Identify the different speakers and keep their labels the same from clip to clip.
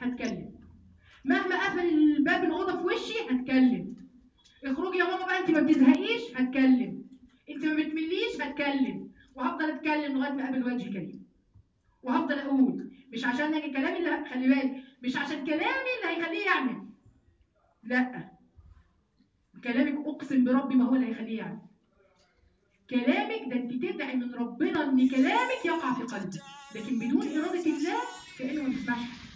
Speaker 1: هتكلم مهما قفل الباب الاوضه في وشي هتكلم اخرجي يا ماما بقى انت ما بتزهقيش هتكلم انت ما بتمليش هتكلم وهفضل اتكلم لغايه ما اقابل وجه كريم وهفضل اقول مش عشان انا كلامي اللي خلي بالك مش عشان كلامي اللي هيخليه يعمل لا كلامك اقسم بربي ما هو اللي هيخليه يعمل كلامك ده انت تدعي من ربنا ان كلامك يقع في قلبك لكن بدون اراده الله كانه ما بيسمعش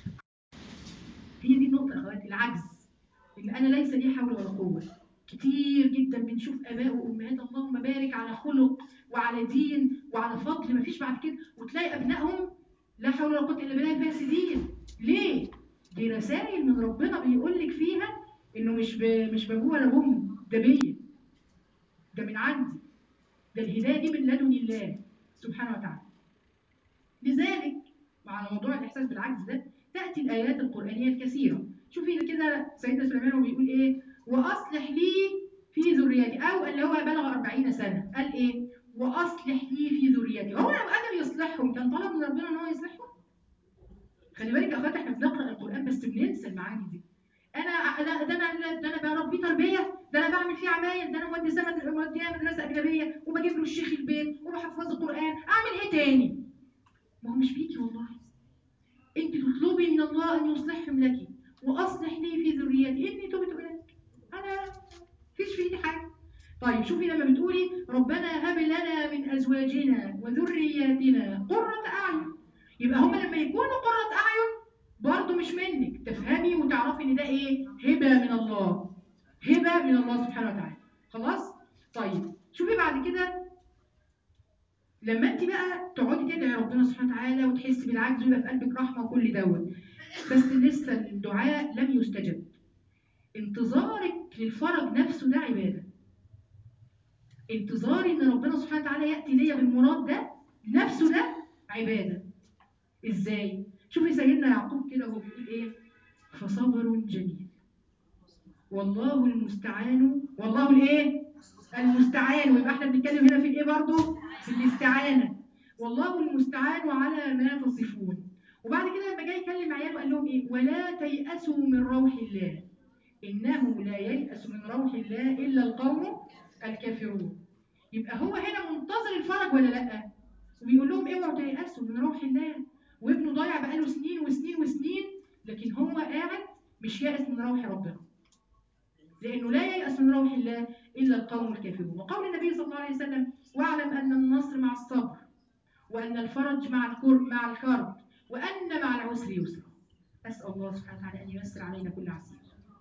Speaker 1: هي دي النقطه يا اخواتي العجز ان انا ليس لي حول ولا قوه كتير جدا بنشوف اباء وامهات اللهم بارك على خلق وعلى دين وعلى فضل مفيش بعد كده وتلاقي ابنائهم لا حول ولا قوه الا بالله فاسدين ليه؟ دي رسائل من ربنا بيقول لك فيها انه مش ب... مش بابوه ولا بامه ده بيا ده من عندي ده الهدايه دي من لدن الله سبحانه وتعالى لذلك مع موضوع الاحساس بالعجز ده تاتي الايات القرانيه الكثيره شوفي كده سيدنا سليمان هو بيقول ايه واصلح لي في ذريتي او اللي هو بلغ 40 سنه قال ايه واصلح لي في ذريتي هو لو قدر يصلحهم كان طلب من ربنا ان هو يصلحهم خلي بالك يا اخوات احنا بنقرا القران بس بننسى المعاني دي انا ده ده انا ده انا بربيه تربيه ده انا بعمل فيه عمايل ده انا مودي سنه موديها مدرسه اجنبيه وبجيب له الشيخ البيت وبحفظه القران اعمل ايه تاني ما هو مش بيكي والله انت تطلبي من الله ان يصلحهم لك واصلح لي في ذريتي اني تبت اليك انا فيش في ايدي حاجه طيب شوفي لما بتقولي ربنا هب لنا من ازواجنا وذرياتنا قرة اعين يبقى هما لما يكونوا قرة اعين برضه مش منك تفهمي وتعرفي ان ده ايه هبه من الله هبه من الله سبحانه وتعالى خلاص طيب شوفي بعد كده لما انت بقى تقعدي تدعي ربنا سبحانه وتعالى وتحسي بالعجز ويبقى في قلبك رحمه وكل دوت بس لسه الدعاء لم يستجب انتظارك للفرج نفسه ده عباده انتظاري ان ربنا سبحانه وتعالى ياتي ليا بالمراد ده نفسه ده عباده ازاي شوفي سيدنا يعقوب كده وهو بيقول ايه فصبر جميل والله المستعان والله الايه المستعان ويبقى احنا بنتكلم هنا في الايه برضه في الاستعانه والله المستعان على ما تصفون وبعد كده لما جاي يكلم عياله قال لهم ايه ولا تيأسوا من روح الله انه لا ييأس من روح الله الا القوم الكافرون يبقى هو هنا منتظر الفرج ولا لا وبيقول لهم اوعوا تيأسوا من روح الله وابنه ضايع بقاله سنين وسنين وسنين لكن هو قاعد مش يائس من روح ربنا لانه لا ييأس من روح الله الا القوم الكافرون وقول النبي صلى الله عليه وسلم واعلم ان النصر مع الصبر وان الفرج مع الكرب مع الكرب وان مع العسر يسرا اسال الله سبحانه وتعالى ان ييسر علينا كل عسير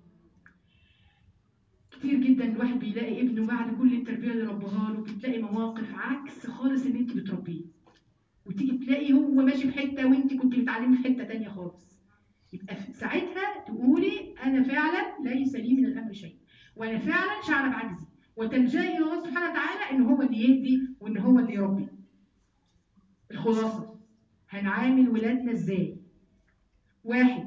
Speaker 1: كتير جدا الواحد بيلاقي ابنه بعد كل التربيه اللي ربها له بتلاقي مواقف عكس خالص اللي انت بتربيه وتيجي تلاقي هو ماشي في حته وانت كنت بتعلمي في حته تانية خالص يبقى في ساعتها تقولي انا فعلا ليس لي من الامر شيء وانا فعلا شعر بعجزي وتلجئي الى الله سبحانه وتعالى ان هو اللي يهدي وان هو اللي يربي الخلاصه هنعامل ولادنا ازاي واحد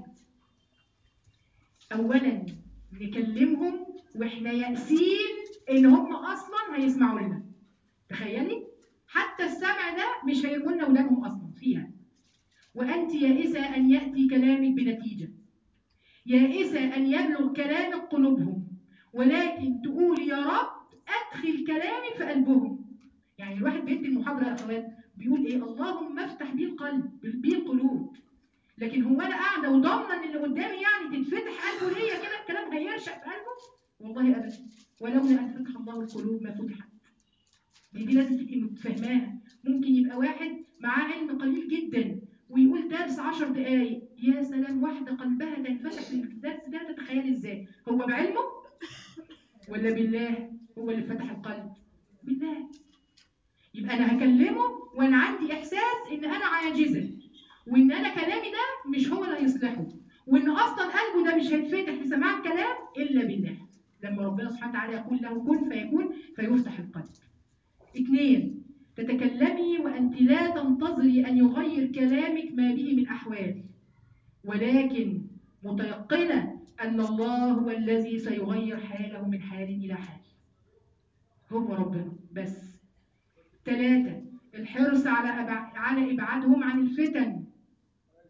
Speaker 1: اولا نكلمهم واحنا يائسين ان هم اصلا هيسمعوا لنا تخيلي حتى السمع ده مش هيكون لنا ودانهم اصلا فيها وانت يائسه ان ياتي كلامك بنتيجه يائسه ان يبلغ كلامك قلوبهم ولكن تقولي يا رب ادخل كلامي في قلبهم يعني الواحد بيدي المحاضره يا اخوات بيقول ايه اللهم افتح بيه القلب بيه القلوب لكن هو انا قاعده وضامنه ان اللي قدامي يعني تتفتح قلبه ليا كده الكلام هيرشق في قلبه والله ابدا ولولا ان فتح الله القلوب ما فتحت دي, دي لازم تبقي متفهماها ممكن يبقى واحد معاه علم قليل جدا ويقول درس 10 دقايق يا سلام واحده قلبها تنفتح في الدرس ده تتخيلي ازاي هو بعلمه ولا بالله هو اللي فتح القلب بالله يبقى انا هكلمه وانا عندي احساس ان انا عاجزه وان انا كلامي ده مش هو اللي هيصلحه وان اصلا قلبه ده مش هيتفتح لسماع الكلام الا بالله لما ربنا سبحانه وتعالى يقول له كن فيكون فيفتح القلب اثنين تتكلمي وانت لا تنتظري ان يغير كلامك ما به من احوال ولكن متيقنه ان الله هو الذي سيغير حاله من حال الى حال هو ربنا بس ثلاثه الحرص على أبع... على ابعادهم عن الفتن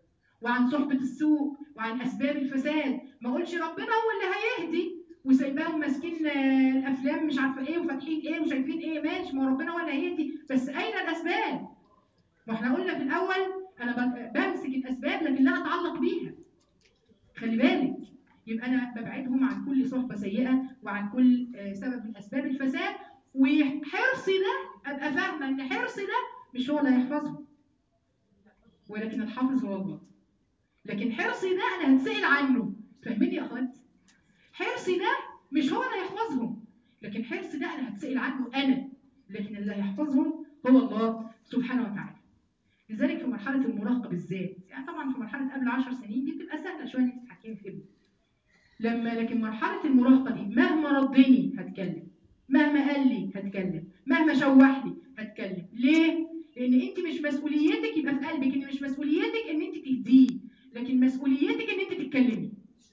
Speaker 1: وعن صحبة السوء وعن أسباب الفساد ما أقولش ربنا هو اللي هيهدي وسايباهم ماسكين آه، الأفلام مش عارفة إيه وفاتحين إيه وشايفين إيه ماشي ما هو ربنا هو اللي هيهدي بس أين الأسباب؟ ما احنا قلنا في الأول أنا ب- بمسك الأسباب لكن لا أتعلق بيها خلي بالك يبقى أنا ببعدهم عن كل صحبة سيئة وعن كل آه، سبب من أسباب الفساد وحرصي ده أبقى فاهمة إن حرصي ده مش هو اللي هيحفظهم ولكن الحافظ هو الله لكن حرصي ده انا هتسال عنه فاهمين يا اخوات حرصي ده مش هو اللي هيحفظهم لكن حرصي ده انا هتسال عنه انا لكن اللي هيحفظهم هو الله سبحانه وتعالى لذلك في مرحله المراهقه بالذات يعني طبعا في مرحله قبل 10 سنين دي بتبقى سهله شويه انك تتحكمي في ابنك لما لكن مرحله المراهقه دي مهما ردني هتكلم مهما قال لي هتكلم مهما شوح لي هتكلم ليه لان انت مش مسؤوليتك يبقى في قلبك ان مش مسؤوليتك ان انت تهديه لكن مسؤوليتك ان انت تتكلمي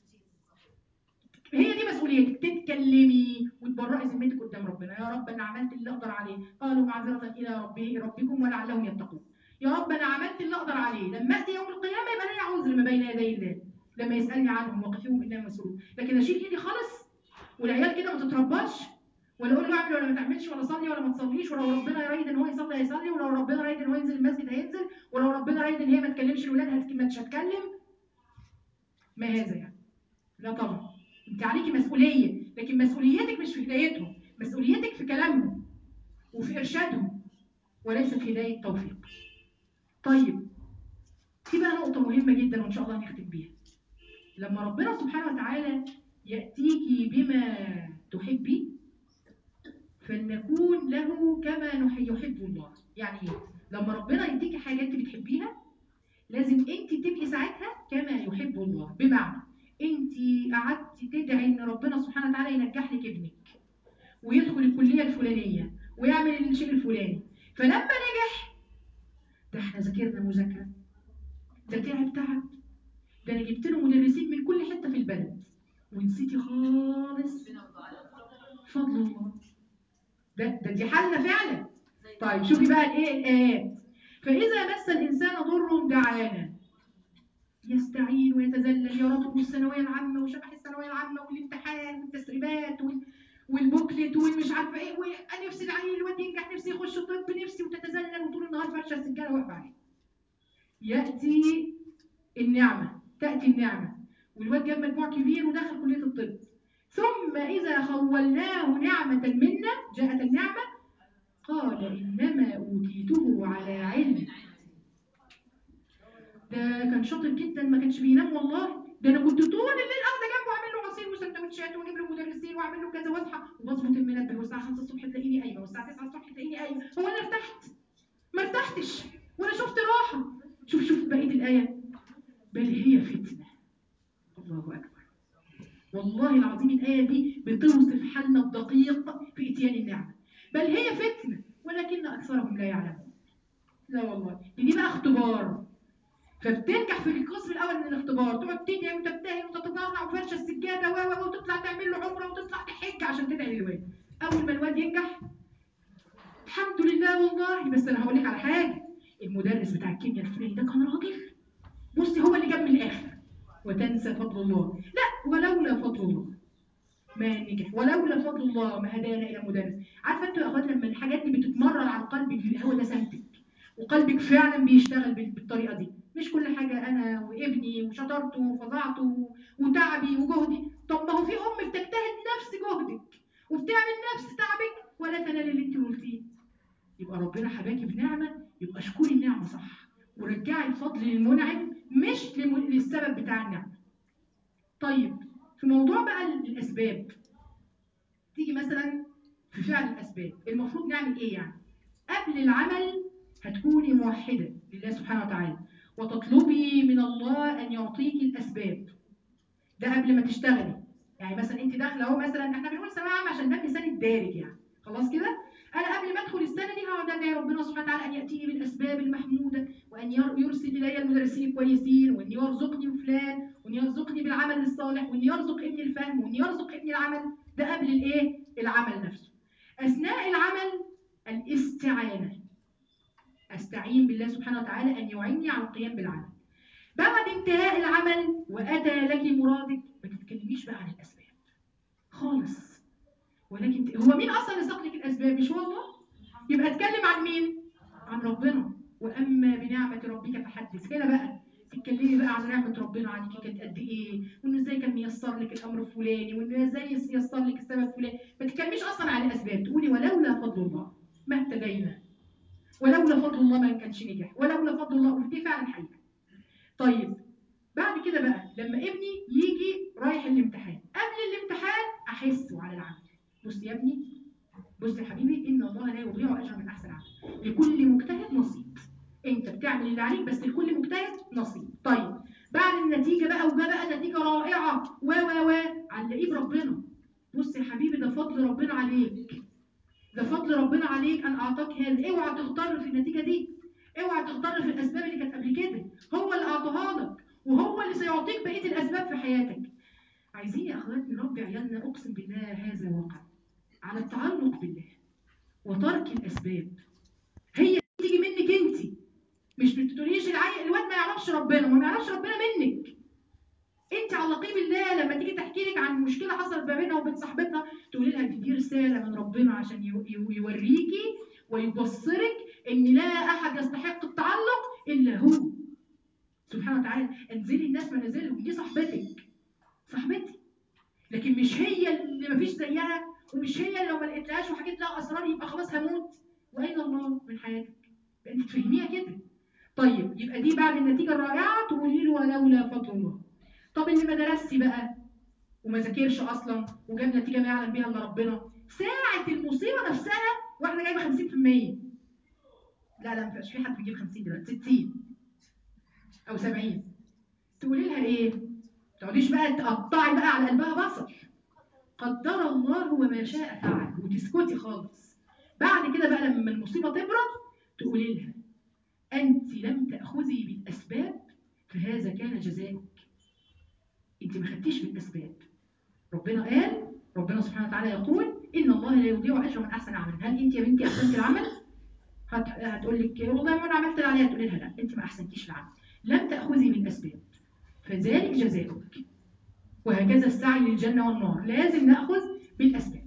Speaker 1: هي دي مسؤوليتك تتكلمي وتبرئي ذمتك قدام ربنا يا رب انا عملت اللي اقدر عليه قالوا معذره الى ربه ربكم ولعلهم يتقون يا رب انا عملت اللي اقدر عليه لما اتي يوم القيامه يبقى لي عذر ما بين يدي الله لما يسالني عنهم وقفوهم انهم مسؤولون لكن اشيل ايدي خالص والعيال كده ما تترباش ولا اقول له اعمل ولا ما تعملش ولا صلي ولا ما تصليش ولو ربنا يريد ان هو يصلي هيصلي ولو ربنا يريد ان هو ينزل المسجد هينزل ولو ربنا يريد ان هي ما تكلمش الولاد هت- ما مش هتكلم ما هذا يعني لا طبعا انت عليكي مسؤوليه لكن مسؤوليتك مش في هدايتهم مسؤوليتك في كلامهم وفي ارشادهم وليس في هدايه توفيق طيب في بقى نقطه مهمه جدا وان شاء الله هنختم بيها لما ربنا سبحانه وتعالى ياتيكي بما تحبي فلنكون له كما نح- يحب الله يعني ايه لما ربنا يديكي حاجه انت بتحبيها لازم انت تبقي ساعتها كما يحب الله بمعنى انت قعدتي تدعي ان ربنا سبحانه وتعالى ينجح لك ابنك ويدخل الكليه الفلانيه ويعمل الشيء الفلاني فلما نجح ده احنا ذاكرنا مذاكره ده تعب تعب ده انا جبت له مدرسين من كل حته في البلد ونسيتي خالص فضل الله ده ده دي حالنا فعلا طيب شوفي بقى الايه الايات فاذا مس الانسان ضر دعانا يستعين ويتذلل يا رب والثانويه العامه وشبح الثانويه العامه والامتحان والتسريبات وال... والبوكلت والمش عارفه ايه وانا نفسي العيل الواد ينجح نفسي يخش طب نفسي وتتذلل وطول النهار فرشه السجاده واقفه عليه ياتي النعمه تاتي النعمه والواد جاب مجموع كبير ودخل كليه الطب ثم اذا خولناه نعمه منا جاءت النعمه قال انما اوتيته على علم ده كان شاطر جدا ما كانش بينام والله ده انا كنت طول الليل قاعده جنبه اعمل له عصير وسندوتشات واجيب له مدرسين واعمل له كذا واصحى واظبط المنبه والساعه 5 الصبح تلاقيني قايمه والساعه 9 الصبح تلاقيني قايمه هو انا ارتحت ما ارتحتش ولا شفت راحه شوف شوف بقيه الايه بل هي فتنه الله اكبر والله العظيم الايه دي بتوصف حالنا الدقيق في اتيان النعمه بل هي فتنه ولكن اكثرهم لا يعلمون لا والله دي بقى اختبار فبتنجح في القسم الاول من الاختبار تقعد تدعي وتبتهل وتتضرع وفرشه السجاده و و وتطلع تعمل له عمره وتطلع تحج عشان تدعي للواد اول ما الواد ينجح الحمد لله والله بس انا هقول لك على حاجه المدرس بتاع الكيمياء الفلاني ده كان راجل بصي هو اللي جاب من الاخر وتنسى فضل الله لا ولولا فضل الله ما نجح ولولا فضل الله ما هدانا الى مدرس عارفه انتوا يا اخوات لما الحاجات دي بتتمرر على قلبك هو ده سمتك وقلبك فعلا بيشتغل بال- بالطريقه دي مش كل حاجه انا وابني وشطارته وفظاعته وتعبي وجهدي طب ما هو في ام بتجتهد نفس جهدك وبتعمل نفس تعبك ولا تنال اللي انت قلتيه يبقى ربنا حباكي بنعمه يبقى اشكري النعمه صح ورجعي الفضل للمنعم مش لم- للسبب بتاع النعمه طيب في موضوع بقى ال- الاسباب تيجي مثلا في فعل الاسباب المفروض نعمل ايه يعني قبل العمل هتكوني موحده لله سبحانه وتعالى وتطلبي من الله ان يعطيك الاسباب ده قبل ما تشتغلي يعني مثلا انت داخله اهو مثلا احنا بنقول ثانويه عامه عشان ده المثال الدارج يعني خلاص كده انا قبل ما ادخل السنه دي هقعد ادعي ربنا سبحانه وتعالى ان ياتيني بالاسباب المحموده وان ير- يرسل الي المدرسين الكويسين وان يرزقني بفلان وان يرزقني بالعمل الصالح وان يرزق ابني الفهم وان يرزق ابني العمل ده قبل الايه العمل نفسه اثناء العمل الاستعانه استعين بالله سبحانه وتعالى ان يعيني على القيام بالعمل بعد انتهاء العمل واتى لك مرادك ما تتكلميش بقى عن الاسباب خالص ولكن ت- هو مين اصلا اللي ساق لك الاسباب مش هو الله يبقى اتكلم عن مين عن ربنا واما بنعمه ربك فحدث هنا بقى تتكلمي بقى عن نعمه ربنا عليكي كانت قد ايه وانه ازاي كان ميسر لك الامر الفلاني وانه ازاي يسر لك السبب الفلاني ما تتكلميش اصلا عن الاسباب تقولي ولولا فضل الله ما اهتدينا ولولا فضل الله ما كانش نجح ولولا فضل الله ودي فعلا حقيقه طيب بعد كده بقى لما ابني يجي رايح الامتحان قبل الامتحان احسه على العمل بص يا ابني بص يا حبيبي ان الله لا يضيع اجر من احسن عمل لكل مجتهد نصيب انت بتعمل اللي عليك بس لكل مجتهد نصيب طيب بعد النتيجه بقى وجا بقى نتيجه رائعه و و و علقيه بربنا بص يا حبيبي ده فضل ربنا عليك ده فضل ربنا عليك ان اعطاك هذا اوعى تغتر في النتيجه دي اوعى تغتر في الاسباب اللي كانت قبل كده هو اللي اعطاها لك وهو اللي سيعطيك بقيه الاسباب في حياتك عايزين يا اخوات نربي عيالنا اقسم بالله هذا واقع على التعلق بالله وترك الاسباب هي تيجي منك انت مش بتقوليش العيل الواد ما يعرفش ربنا ما يعرفش ربنا منك انت علقيه بالله لما تيجي تحكي لك عن مشكله حصلت ما بينها وبين صاحبتها تقولي لها دي رساله من ربنا عشان يو- يو- يوريكي ويبصرك ان لا احد يستحق التعلق الا هو سبحانه وتعالى انزلي الناس منازلهم دي صاحبتك صاحبتي لكن مش هي اللي مفيش زيها ومش هي اللي لو ما لقيتلهاش وحكيت لها اسرار يبقى خلاص هموت واين الله من حياتك انت تفهميها كده طيب يبقى دي بعد النتيجه الرائعه تقولي له ولولا فضل الله طب اللي ما درسش بقى وما ذاكرش اصلا وجاب نتيجه ما يعلم بيها الا ربنا ساعه المصيبه نفسها واحده جايبه 50% لا لا ما فيش في حد بيجيب 50 دلوقتي 60 او 70 تقولي لها ايه؟ ما تقعديش بقى تقطعي بقى على قلبها بصل قدر الله وما شاء فعل وتسكتي خالص بعد كده بقى لما المصيبه تبرد تقولي لها انت لم تاخذي بالاسباب فهذا كان جزاؤك انت ما خدتيش بالاسباب ربنا قال ربنا سبحانه وتعالى يقول ان الله لا يضيع اجر من احسن عملا هل انت يا بنتي احسنتي العمل هت... هتقول لك والله ما انا عملت اللي عليا تقولي لها لا انت ما احسنتيش العمل لم تاخذي بالاسباب فذلك جزاؤك وهكذا السعي للجنه والنار لازم ناخذ بالاسباب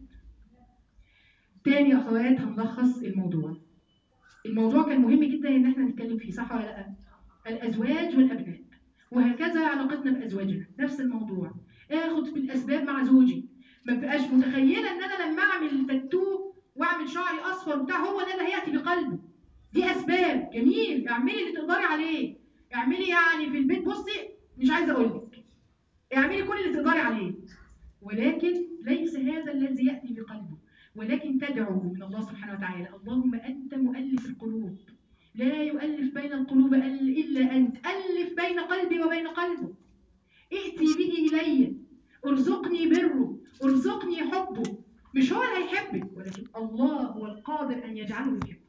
Speaker 1: تاني يا اخوات هنلخص الموضوع الموضوع كان مهم جدا ان احنا نتكلم فيه صح ولا لا الازواج والابناء وهكذا علاقتنا بازواجنا نفس الموضوع اخد بالاسباب مع زوجي ما بقاش متخيله ان انا لما اعمل تاتو واعمل شعري اصفر وبتاع هو ده اللي هياتي بقلبه دي اسباب جميل اعملي اللي تقدري عليه اعملي يعني في البيت بصي مش عايزه اقول لك اعملي كل اللي تقدري عليه ولكن ليس هذا الذي ياتي بقلبه ولكن تدعو من الله سبحانه وتعالى اللهم انت مؤلف القلوب لا يؤلف بين القلوب الا انت الف بين قلبي وبين قلبه ائتي به الي ارزقني بره ارزقني حبه مش هو اللي هيحبك ولكن الله هو القادر ان يجعله يحبك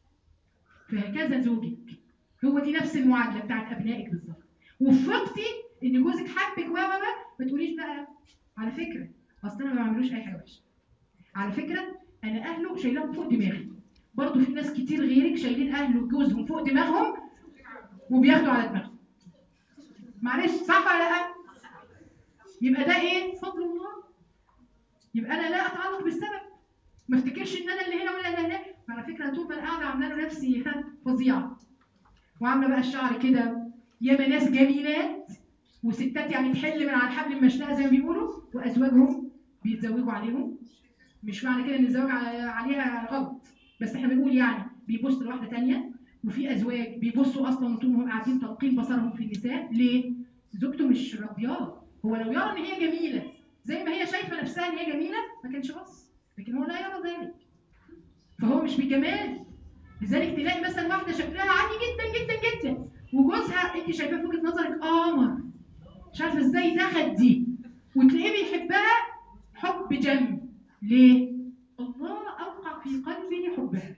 Speaker 1: فهكذا زوجك هو دي نفس المعادله بتاعت ابنائك بالظبط وفقتي ان جوزك حبك و و ما تقوليش بقى على فكره اصل انا ما بعملوش اي حاجه وحشه على فكره انا اهله شايلهم فوق دماغي برضه في ناس كتير غيرك شايلين اهله وجوزهم فوق دماغهم وبياخدوا على دماغهم معلش صح ولا لا يبقى ده ايه فضل الله يبقى انا لا اتعلق بالسبب ما افتكرش ان انا اللي هنا ولا اللي هناك على فكره طول ما انا قاعده عامله له نفسي ها فظيعه وعامله بقى الشعر كده ياما ناس جميلات وستات يعني تحل من على الحبل المشنقه زي ما بيقولوا وازواجهم بيتزوجوا عليهم مش معنى كده ان الزواج على- عليها غلط بس احنا بنقول يعني بيبص لواحده تانية وفي ازواج بيبصوا اصلا طول ما هم قاعدين طالقين بصرهم في النساء ليه؟ زوجته مش راضياه هو لو يرى ان هي جميله زي ما هي شايفه نفسها ان هي جميله ما كانش بص لكن هو لا يرى ذلك فهو مش بجمال لذلك تلاقي مثلا واحده شكلها عادي جدا جدا جدا وجوزها انت شايفاه في وجهه نظرك قمر مش عارفه ازاي دخل دي وتلاقيه بيحبها حب جم ليه؟ الله اوقع في قلبه حبها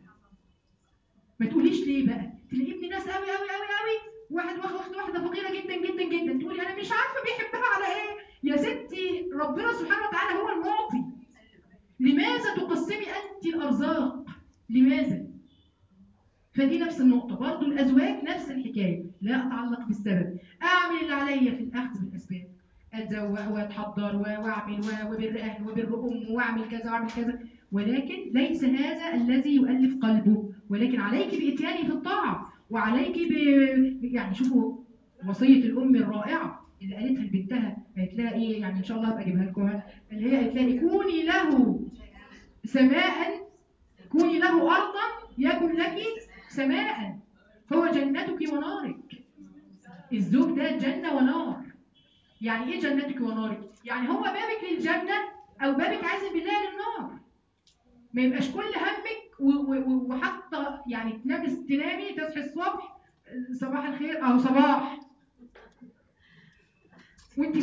Speaker 1: ما تقوليش ليه بقى تلاقيه ابن ناس قوي قوي قوي قوي واحد واخد واخد واحده فقيره جدا جدا جدا تقولي انا مش عارفه بيحبها على ايه يا ستي ربنا سبحانه وتعالى هو المعطي لماذا تقسمي انت الارزاق لماذا فدي نفس النقطة برضو الأزواج نفس الحكاية لا أتعلق بالسبب أعمل اللي عليا في الأخذ بالأسباب أتزوق وأتحضر وأعمل وبر أهل وبر أم وأعمل كذا وأعمل كذا ولكن ليس هذا الذي يؤلف قلبه ولكن عليك بإتياني في الطاعة وعليك ب... يعني شوفوا وصية الأم الرائعة اللي قالتها لبنتها قالت لها إيه يعني إن شاء الله هبقى أجيبها لكم اللي هي قالت لها كوني له سماء كوني له أرضا يكن لك سماء هو جنتك ونارك الزوج ده جنة ونار يعني ايه جنتك ونارك يعني هو بابك للجنة او بابك عايز بالله للنار ما يبقاش كل همك وحتى يعني تنامي تنامي تصحي الصبح صباح الخير او صباح وانت